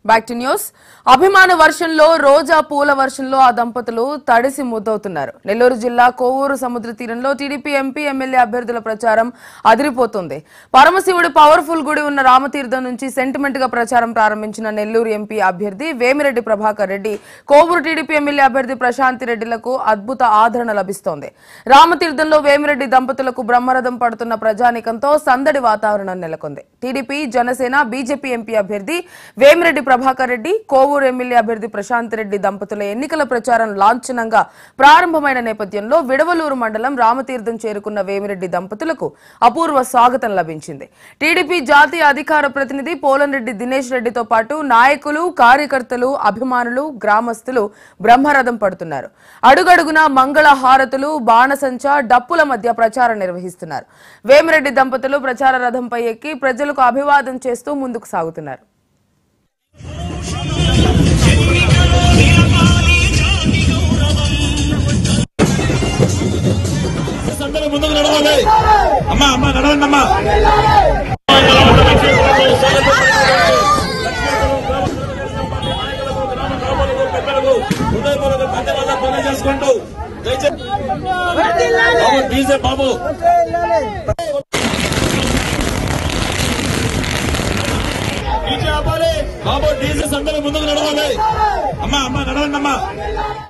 back to news అభిమాన వర్షంలో రోజా పూల వర్షంలో ఆ దంపతులు తడిసి ముద్దవుతున్నారు నెల్లూరు జిల్లా కోవూరు సముద్ర తీరంలో టీడీపీ ఎంపీ ఎమ్మెల్యే అభ్యర్థుల ప్రచారం అదిరిపోతుంది పరమశివుడి పవర్ఫుల్ గుడి ఉన్న రామతీర్థం నుంచి సెంటిమెంట్ గా ప్రచారం ప్రారంభించిన నెల్లూరు ఎంపీ అభ్యర్థి వేమిరెడ్డి ప్రభాకర్ రెడ్డి కోవూరు టీడీపీ ఎమ్మెల్యే అభ్యర్థి ప్రశాంతి రెడ్డిలకు అద్భుత ఆదరణ లభిస్తోంది రామతీర్థంలో వేమిరెడ్డి దంపతులకు బ్రహ్మరథం పడుతున్న ప్రజానికంతో సందడి వాతావరణం నెలకొంది టీడీపీ జనసేన బీజేపీ ఎంపీ అభ్యర్థి వేమిరెడ్డి ప్రభాకర్ రెడ్డి కోవూరు ఎమ్మెల్యే అభ్యర్థి ప్రశాంత్ రెడ్డి దంపతుల ఎన్నికల ప్రచారం లాంఛనంగా ప్రారంభమైన నేపథ్యంలో విడవలూరు మండలం రామతీర్థం చేరుకున్న వేమిరెడ్డి దంపతులకు అపూర్వ స్వాగతం లభించింది టీడీపీ జాతీయ అధికార ప్రతినిధి పోలంరెడ్డి దినేష్ రెడ్డితో పాటు నాయకులు కార్యకర్తలు అభిమానులు గ్రామస్తులు బ్రహ్మరథం పడుతున్నారు అడుగడుగున మంగళ హారతులు బాణసంచ డప్పుల మధ్య ప్రచారం నిర్వహిస్తున్నారు వేమిరెడ్డి దంపతులు ప్రచార రథంపై ఎక్కి ప్రజలకు అభివాదం చేస్తూ ముందుకు సాగుతున్నారు అందరూ ముందుకు నడవాలి అమ్మా అమ్మా నడవండి అమ్మా హృదయపూర్వక ధన్యవాదాలు తెలియజేసుకుంటూ దయచేసి బాబు డీజే బాబు డీజే ఆపాలి బాబు డీజే అందరూ ముందుకు నడవాలి అమ్మా అమ్మా నడవండి అమ్మా